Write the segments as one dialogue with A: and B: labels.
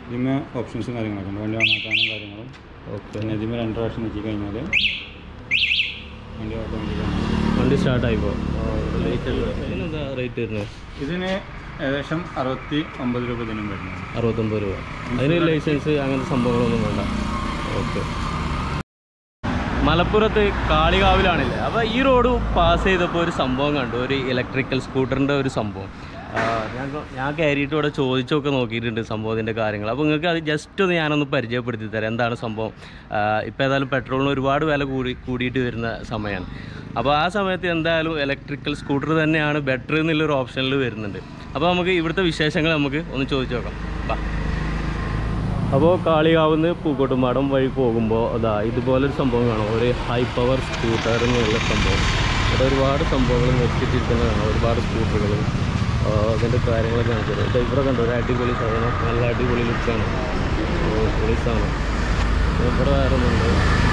A: ഇതിന് ഓപ്ഷൻസും കാര്യങ്ങളൊക്കെ ഉണ്ട് വണ്ടി ഓണാക്കാനും കാര്യങ്ങളും
B: ഓക്കെ
A: പിന്നെ ഇതിന് രണ്ട് പ്രാവശ്യം നോക്കി കഴിഞ്ഞാൽ വണ്ടി ഓട്ടോമാറ്റിക്കാണ്
B: വണ്ടി സ്റ്റാർട്ടായിപ്പോ ഇതിനെന്താ റേറ്റ് വരുന്നത്
A: ഇതിന് ഏകദേശം അറുപത്തി ഒമ്പത് രൂപ ദിനം വരുന്നത്
B: അറുപത്തൊമ്പത് രൂപ അതിന് ലൈസൻസ് അങ്ങനത്തെ സംഭവങ്ങളൊന്നും വേണ്ട ഓക്കെ മലപ്പുറത്ത് കാളികാവിലാണില്ലേ അപ്പോൾ ഈ റോഡ് പാസ് ചെയ്തപ്പോൾ ഒരു സംഭവം കണ്ടു ഒരു ഇലക്ട്രിക്കൽ സ്കൂട്ടറിൻ്റെ ഒരു സംഭവം ആ, ഞാൻ കൊ- ഞാൻ കയറിയിട്ട് ഇവിടെ ചോദിച്ചൊക്കെ നോക്കിയിട്ടുണ്ട് സംഭവത്തിൻ്റെ കാര്യങ്ങൾ അപ്പോൾ നിങ്ങൾക്ക് അത് ജസ്റ്റ് ഒന്ന് ഞാനൊന്ന് പരിചയപ്പെടുത്തി തരാം എന്താണ് സംഭവം ഇപ്പോൾ ഏതായാലും പെട്രോളിന് ഒരുപാട് വില കൂടി കൂടിയിട്ട് വരുന്ന സമയമാണ് അപ്പോൾ ആ സമയത്ത് എന്തായാലും ഇലക്ട്രിക്കൽ സ്കൂട്ടർ തന്നെയാണ് ബെറ്റർ എന്നുള്ളൊരു ഓപ്ഷനിൽ വരുന്നുണ്ട് അപ്പോൾ നമുക്ക് ഇവിടുത്തെ വിശേഷങ്ങൾ നമുക്ക് ഒന്ന് ചോദിച്ചു നോക്കാം ബാ അപ്പോൾ കാളികാവുന്ന് പൂക്കോട്ടുംപാടം വഴി പോകുമ്പോൾ അതാ ഇതുപോലൊരു സംഭവം കാണാം ഒരു ഹൈ പവർ സ്കൂട്ടർ എന്നുള്ള സംഭവം ഇവിടെ ഒരുപാട് സംഭവങ്ങൾ നിർത്തിയിട്ടിരിക്കുന്ന കാണാം ഒരുപാട് സ്കൂട്ടറുകൾ അതിൻ്റെ കാര്യങ്ങളൊക്കെ കാണിച്ചത് ഇത് ഇവിടെ കണ്ടോ ഒരു അടിപൊളി സാധനം നല്ല അടിപൊളി ലുക്കാണ് പോലീസാണ് ഇവിടെ വേറെ ഒന്നുണ്ട്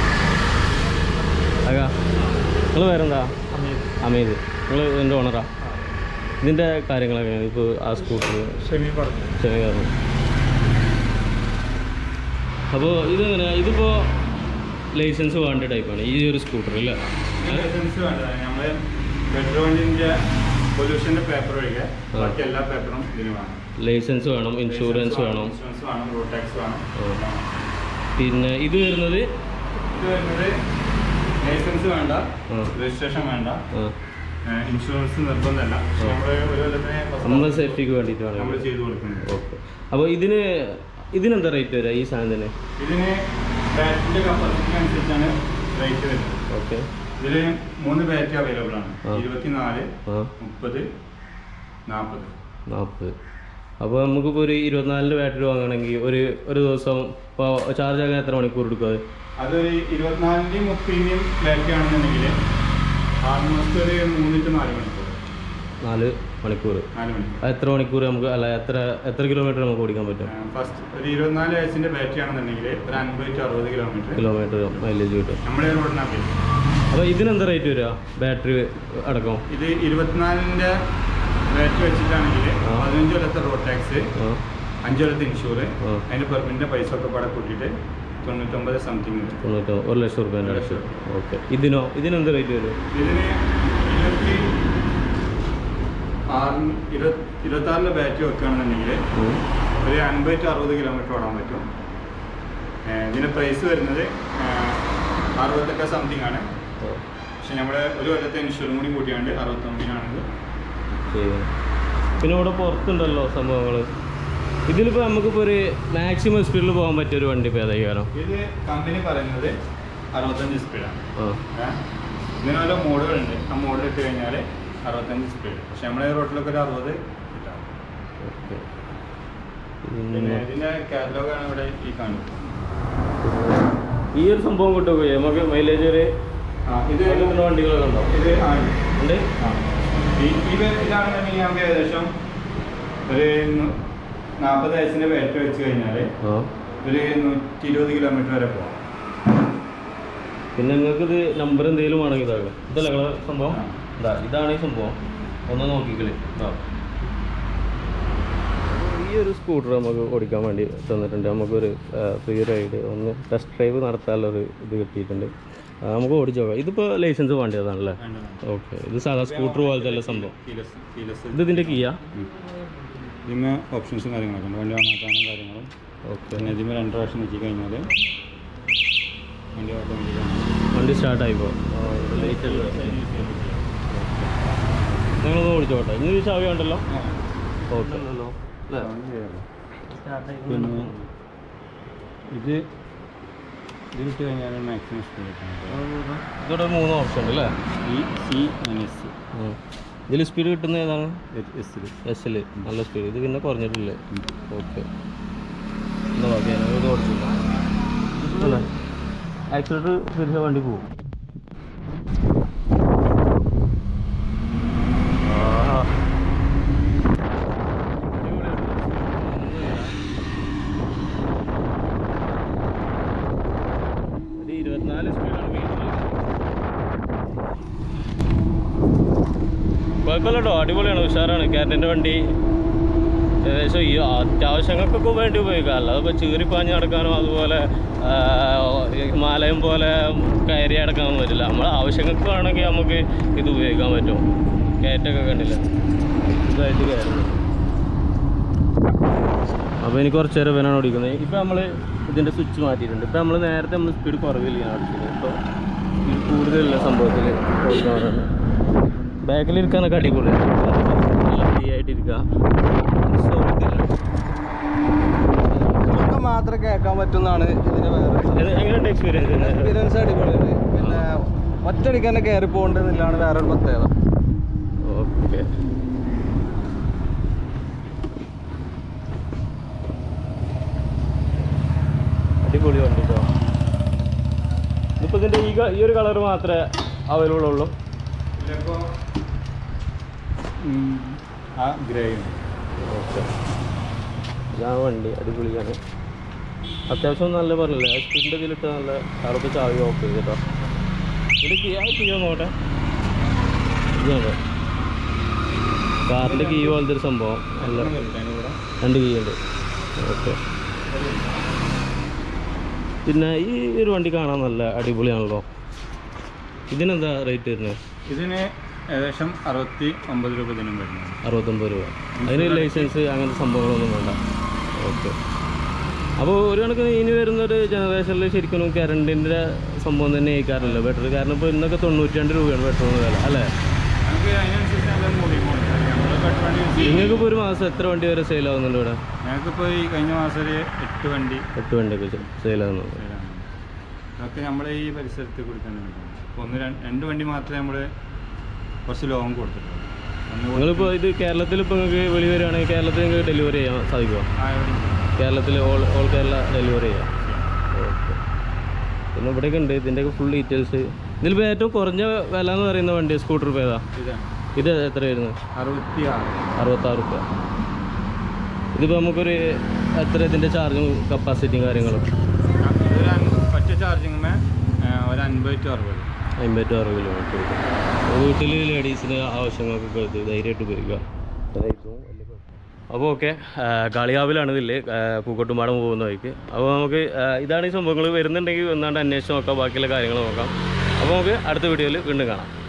B: അകാ നിങ്ങൾ വേറെന്താ അമീത് നിങ്ങൾ എൻ്റെ ഓണറാ ഇതിൻ്റെ കാര്യങ്ങളൊക്കെ ഇപ്പോൾ ആ സ്കൂട്ടർ
A: ഷെമി പറഞ്ഞു
B: ചെറിയ കാരണം അപ്പോൾ ഇതെങ്ങനെ ഇതിപ്പോൾ ലൈസൻസ് വേണ്ട ടൈപ്പാണ് ഈ ഒരു സ്കൂട്ടർ അല്ലേ
A: ലൈസൻസ് വേണ്ട നമ്മൾ പെട്രോൾ വണ്ടിൻ്റെ പൊല്യൂഷൻ്റെ പേപ്പർ ഒഴികെ ബാക്കി എല്ലാ പേപ്പറും ഇതിന് വേണം
B: ലൈസൻസ് വേണം ഇൻഷുറൻസ് വേണം
A: ഇൻഷുറൻസ് വേണം റോഡ് ടാക്സ് വേണം
B: ആ. പിന്നെ ഇത് വരുന്നത്
A: ഇത് വരുന്നത് ലൈസൻസ് വേണ്ട
B: ആ.
A: രജിസ്ട്രേഷൻ വേണ്ട
B: ആ
A: ഇൻഷുറൻസ് നിർബന്ധമല്ല പക്ഷെ നമ്മൾ ഒരു കൊല്ലത്തിന്
B: നമ്മുടെ സേഫ്റ്റിക്ക് വേണ്ടിയിട്ടാണ്
A: നമ്മൾ ചെയ്തു കൊടുക്കുന്നത്
B: ഓക്കെ അപ്പോൾ ഇതിന് ഇതിനെന്താ റേറ്റ് വരിക ഈ സാധനത്തിന്
A: ഇതിന് ബാറ്റിന്റെ കപ്പാസിറ്റി അനുസരിച്ചാണ് റേറ്റ് വരുന്നത്
B: ഓക്കെ
A: ഇതിൽ മൂന്ന് ബാറ്റ് അവൈലബിൾ ആണ്
B: ആ.
A: ഇരുപത്തിനാല്
B: ആ
A: മുപ്പത് നാൽപ്പത്
B: നാൽപ്പത് അപ്പോൾ നമുക്കിപ്പോൾ ഒരു ഇരുപത്തിനാലിൻ്റെ ബാറ്ററി വാങ്ങണമെങ്കിൽ ഒരു ഒരു ദിവസം ഇപ്പോൾ ചാർജ് ആകാൻ എത്ര മണിക്കൂർ എടുക്കും അത്
A: അതൊരു ഇരുപത്തിനാലിൻ്റെയും മുപ്പതിൻ്റെയും ബാറ്ററി ആണെന്നുണ്ടെങ്കിൽ ആൾമോസ്റ്റ് ഒരു മൂന്ന് ടു നാല് മണിക്കൂർ
B: നാല് മണിക്കൂർ
A: നാല് മണിക്കൂർ
B: അത് എത്ര മണിക്കൂർ നമുക്ക് അല്ല എത്ര എത്ര കിലോമീറ്റർ നമുക്ക് ഓടിക്കാൻ പറ്റും
A: ഫസ്റ്റ് ഒരു ഇരുപത്തിനാല് വയസ്സിന്റെ ബാറ്ററി ആണെന്നുണ്ടെങ്കിൽ ഒരു അൻപത് ടു അറുപത് കിലോമീറ്റർ
B: കിലോമീറ്റർ മൈലേജ് കിട്ടും
A: നമ്മുടെ റോഡിനകത്ത്
B: അപ്പോൾ ഇതിനെന്താ റേറ്റ് വരിക ബാറ്ററി അടക്കം
A: ഇത് ഇരുപത്തിനാലിൻ്റെ ബാറ്ററി വെച്ചിട്ടാണെങ്കിൽ
B: ആ.
A: പതിനഞ്ച് കൊല്ലത്തെ റോഡ് ടാക്സ്
B: ആ
A: അഞ്ച് കൊല്ലത്തെ ഇൻഷൂർ
B: ആ.
A: അതിൻ്റെ പെർമിറ്റിൻ്റെ പൈസ ഒക്കെ പാടെ കൂട്ടിയിട്ട് തൊണ്ണൂറ്റൊമ്പത് സംതിങ് വരും
B: തൊണ്ണൂറ്റോ ഒരു ലക്ഷം റുപ്യേൻ്റെ
A: ഒരു
B: അടുത്ത്
A: ലക്ഷം.
B: ഓക്കെ ഇതിനോ ഇതിനെന്ത് റേറ്റ് വരും
A: ഇതിന് ഇരുപത്തി ആറ് ഇരുപത്തി ഇരുപത്താറിൻ്റെ ബാറ്ററി വെക്കുകയാണെന്നുണ്ടെങ്കിൽ
B: ഉം.
A: ഒരു അൻപത് ടു അറുപത് കിലോമീറ്റർ ഓടാൻ പറ്റും ഏഹ് ഇതിൻ്റെ പ്രൈസ് വരുന്നത് ഏഹ് അറുപത്തെട്ട് സംതിങ് ആണ്
B: ഓ,
A: പക്ഷെ നമ്മുടെ ഒരു കൊല്ലത്തെ ഇൻഷുറും കൂടി കൂട്ടിയാണ്ട് അറുപത്തൊമ്പതിനാണിത്
B: ശരി പിന്നെ ഇവിടെ പുറത്തുണ്ടല്ലോ സംഭവങ്ങൾ ഇതിലിപ്പോൾ നമുക്കിപ്പോൾ ഒരു മാക്സിമം സ്പീഡിൽ പോകാൻ പറ്റിയ ഒരു വണ്ടി ഇപ്പോൾ ഏതായിക്കാരം
A: ഇത് കമ്പനി പറയുന്നത് അറുപത്തഞ്ച് സ്പീഡാണ്
B: ആ
A: ഇതിന് ഓരോ മോഡുകളുണ്ട് ആ മോഡൽ ഇട്ട് കഴിഞ്ഞാൽ അറുപത്തഞ്ച് സ്പീഡ് പക്ഷെ നമ്മുടെ റോട്ടിലൊക്കെ ഒരു അറുപത് കിട്ടാം
B: ഓക്കെ
A: പിന്നെ
B: പിന്നെ
A: ഇതിൻ്റെ കാറ്റലോഗാണ് ഇവിടെ ഈ കാണുന്നത്
B: ഈ ഒരു സംഭവം കിട്ടുമോ നമുക്ക് മൈലേജ് ഒരു
A: ആ ഇത്
B: കിട്ടുന്ന വണ്ടികളൊക്കെ ഉണ്ടോ
A: ഇത് ആണ്
B: ഉണ്ട്
A: ആ. ഈ ഈ വേ- ഇതാണെന്നുണ്ടെങ്കിൽ നമുക്ക് ഏകദേശം ഒരു നാൽപ്പത് വയസ്സിൻ്റെ ബാറ്ററി വെച്ച് കഴിഞ്ഞാൽ
B: ആ
A: ഒരു നൂറ്റി ഇരുപത് കിലോമീറ്റർ വരെ പോകാം
B: പിന്നെ നിങ്ങൾക്ക് ഇത് നമ്പർ എന്തെങ്കിലും വേണമെങ്കിൽ ഇതാകാം ഇതല്ല നിങ്ങളെ സംഭവം
A: ആ.
B: ഇതാ ഇതാണ് ഈ സംഭവം ഒന്ന് നോക്കിക്കളി ആ ഈ ഒരു സ്കൂട്ടർ നമുക്ക് ഓടിക്കാൻ വേണ്ടി തന്നിട്ടുണ്ട് നമുക്കൊരു ഫ്രീ റൈഡ് ഒന്ന് ടെസ്റ്റ് ഡ്രൈവ് നടത്താനുള്ളൊരു ഇത് കിട്ടിയിട്ടുണ്ട് ആ, നമുക്ക് ഓടിച്ചു നോക്കാം ഇതിപ്പോൾ ലൈസൻസ് വേണ്ടതാണല്ലേ ഓക്കെ ഇത് സാധാ സ്കൂട്ടർ പോലത്തെ അല്ല സംഭവം ഇത് ഇതിൻ്റെ കീയാ
A: ഇതിന് ഓപ്ഷൻസും കാര്യങ്ങളൊക്കെ ഉണ്ട് വണ്ടി ഓണാക്കാനും കാര്യങ്ങളും
B: ഓക്കെ
A: പിന്നെ ഇതിന് രണ്ട് പ്രാവശ്യം നോക്കി കഴിഞ്ഞാൽ വണ്ടി ഓട്ടോമാറ്റിക്കാണ്
B: വണ്ടി സ്റ്റാർട്ടായിപ്പോ നിങ്ങളൊന്ന് ഓടിച്ചോട്ടെ ഇനി ഈ ചാവി ഉണ്ടല്ലോ ഓക്കെ
A: പിന്നെ ഇത് ഇത് വിട്ട് കഴിഞ്ഞാൽ മാക്സിമം സ്പീഡ് കിട്ടുന്നത്
B: ഇതോടെ മൂന്ന് ഓപ്ഷൻ ഉണ്ട് അല്ലേ
A: ഈ സി ആൻഡ് എസ്
B: ഇതിൽ സ്പീഡ് കിട്ടുന്നത് ഏതാണ്
A: എസ്സിൽ
B: എസ്സിൽ നല്ല സ്പീഡ് ഇത് പിന്നെ കുറഞ്ഞിട്ടില്ലേ ഓക്കെ എന്താ ഓക്കെ ഇത് ഓടിച്ചില്ല അല്ലേ ആക്സിലേറ്റർ തിരിച്ച വണ്ടി പോകും ഇരുപത്തിനാല് സ്പീഡാണ് വീട്ടിൽ കുഴപ്പമില്ല കേട്ടോ അടിപൊളിയാണ് ഉഷാറാണ് കാരറ്റിൻ്റെ വണ്ടി ഏകദേശം ഈ അത്യാവശ്യങ്ങൾക്കൊക്കെ വേണ്ടി ഉപയോഗിക്കാം അല്ലാതെ ഇപ്പോൾ ചീറിപ്പാഞ്ഞ് നടക്കാനോ അതുപോലെ ആ, ഈ ഹിമാലയം പോലെ കയറി അടക്കാനൊന്നും പറ്റില്ല നമ്മളെ ആവശ്യങ്ങൾക്ക് വേണമെങ്കിൽ നമുക്ക് ഇത് ഉപയോഗിക്കാൻ പറ്റും കയറ്റൊക്കെ കണ്ടില്ല ഇതായിട്ട് കയറുന്നു അപ്പോൾ എനിക്ക് കുറച്ച് നേരം ഇവനാണ് ഓടിക്കുന്നത് ഇപ്പോൾ നമ്മൾ ഇതിൻ്റെ സ്വിച്ച് മാറ്റിയിട്ടുണ്ട് ഇപ്പോൾ നമ്മൾ നേരത്തെ നമ്മൾ സ്പീഡ് കുറവില്ല ഓടിച്ചത് ഇപ്പോൾ സ്പീഡ് കൂടുതലുള്ള സംഭവത്തിൽ ഓടിക്കാറാണ് ബാക്കിലിരിക്കാനൊക്കെ അടിപൊളി നല്ല ഫ്രീ ആയിട്ടിരിക്കുക സുഖത്തില്ല.
C: ഇതൊക്കെ മാത്രം കേൾക്കാൻ പറ്റുന്നതാണ് ഇതിന്റെ വേറെ
B: ഇത് എങ്ങനെയുണ്ട് എക്സ്പീരിയൻസ്
C: എക്സ്പീരിയൻസ് അടിപൊളിയാണ് പിന്നെ ഒറ്റയടിക്ക് തന്നെ കയറി പോകേണ്ടതില്ലാണ് വേറെ ഒരു പ്രത്യേകത
B: ഓക്കെ അടിപൊളി വണ്ടി കേട്ടോ ഇതിപ്പോൾ ഇതിൻ്റെ ഈ ക- ഈ ഒരു കളർ മാത്രമേ അവൈലബിൾ ഉള്ളൂ
A: ഇതിലിപ്പോൾ ആ ഗ്രേയും
B: ഓക്കെ ഇതാണ് വണ്ടി അടിപൊളിയാണ് അത്യാവശ്യം നല്ല പറഞ്ഞില്ലേ സ്പീഡിൻ്റെ ഇതിലിട്ട് നല്ല അറുപത് ചാവി ഓഫ് ചെയ്ത് കേട്ടോ ഇത് കീ ആ കീ നോട്ടെ ഇതാണ് കാറിൻ്റെ കീ പോലത്തെ ഒരു സംഭവം നല്ല
A: ഇവിടെ
B: രണ്ട് കീ ഉണ്ട് ഓക്കെ പിന്നെ ഈ ഒരു വണ്ടി കാണാൻ നല്ല അടിപൊളിയാണല്ലോ ഇതിനെന്താ റേറ്റ് വരുന്നത്
A: ഇതിന് ഏകദേശം അറുപത്തി ഒമ്പത് രൂപ ദിനം വരുന്നത്
B: അറുപത്തൊമ്പത് രൂപ അതിന് ലൈസൻസ് അങ്ങനത്തെ സംഭവങ്ങളൊന്നും വേണ്ട ഓക്കെ അപ്പോൾ ഒരു കണക്കിന് ഇനി വരുന്നൊരു ജനറേഷനിൽ ശരിക്കും കറണ്ടിൻ്റെ സംഭവം തന്നെ ആയിക്കാറില്ല ബെറ്റർ കാരണം ഇപ്പോൾ ഇന്നൊക്കെ തൊണ്ണൂറ്റി രണ്ട് രൂപയാണ് പെട്രോളിന് വില അല്ലേ
A: നമുക്ക് അതിനനുസരിച്ച് നല്ല മൂടി പോകുന്നുണ്ട് നമ്മൾ പെട്രോൾ വണ്ടി യൂസ് ചെയ്യും
B: നിങ്ങൾക്ക് ഇപ്പോൾ ഒരു മാസം എത്ര വണ്ടി വരെ സെയിൽ ആവുന്നുണ്ട് ഇവിടെ
A: ഞങ്ങൾക്കിപ്പോൾ ഈ കഴിഞ്ഞ മാസം ഒരു എട്ട് വണ്ടി
B: എട്ട് വണ്ടിയൊക്കെ സെയിൽ ആവുന്നുണ്ട്
A: sale ആണ്. അതൊക്കെ നമ്മളെ ഈ പരിസരത്ത് കൊടുക്കുന്നുണ്ട് ഇപ്പോൾ ഒന്ന് രണ്ട് രണ്ട് വണ്ടി മാത്രമേ നമ്മൾ കുറച്ച് ലോങ് കൊടുത്തിട്ടുള്ളൂ ഒന്ന്
B: നിങ്ങളിപ്പോൾ ഇത് കേരളത്തിൽ ഇപ്പോൾ നിങ്ങൾക്ക് വെളി വരികയാണെങ്കിൽ കേരളത്തിൽ നിങ്ങൾക്ക് ഡെലിവറി ചെയ്യാൻ സാധിക്കുമോ
A: ആ എവിടെയും ചെയ്യും.
B: കേരളത്തിൽ ഓൾ ഓൾ കേരള ഡെലിവറി ചെയ്യാം ഓക്കെ പിന്നെ ഇവിടെയൊക്കെ ഉണ്ട് ഇതിൻ്റെയൊക്കെ ഫുൾ ഡീറ്റെയിൽസ് ഇതിലിപ്പോൾ ഏറ്റവും കുറഞ്ഞ വില എന്ന് പറയുന്ന വണ്ടി സ്കൂട്ടർ ഇപ്പോൾ ഏതാ
A: ഇതാണ്
B: ഇത് എത്ര വരുന്നത്
A: അറുപത്തി ആറ്
B: അറുപത്താറ് റുപ്യ ഇതിപ്പോൾ നമുക്കൊരു എത്ര ഇതിൻ്റെ ചാർജും കപ്പാസിറ്റിയും കാര്യങ്ങളും
A: ഇതൊരു അൻ- ഒറ്റ ചാർജിങ്ങുമേ ഒരു അൻപത് ടു അറുപത്
B: അമ്പത് ടു അറുപത് കിലോമീറ്റർ വീട്ടിൽ ലേഡീസിന് ആവശ്യങ്ങൾക്കൊക്കെ ഇത് ധൈര്യമായിട്ട് ഉപയോഗിക്കാം അപ്പോൾ ഓക്കെ കാളികാവിലാണ് ഇതിൽ പൂക്കോട്ടുംപാടം പോകുന്ന വഴിക്ക് അപ്പോൾ നമുക്ക് ആ, ഇതാണ് ഈ സംഭവങ്ങൾ വരുന്നുണ്ടെങ്കിൽ ഒന്നാണ്ട് അന്വേഷിച്ച് നോക്കാം ബാക്കിയുള്ള കാര്യങ്ങൾ നോക്കാം അപ്പോൾ നമുക്ക് അടുത്ത വീഡിയോയിൽ വീണ്ടും കാണാം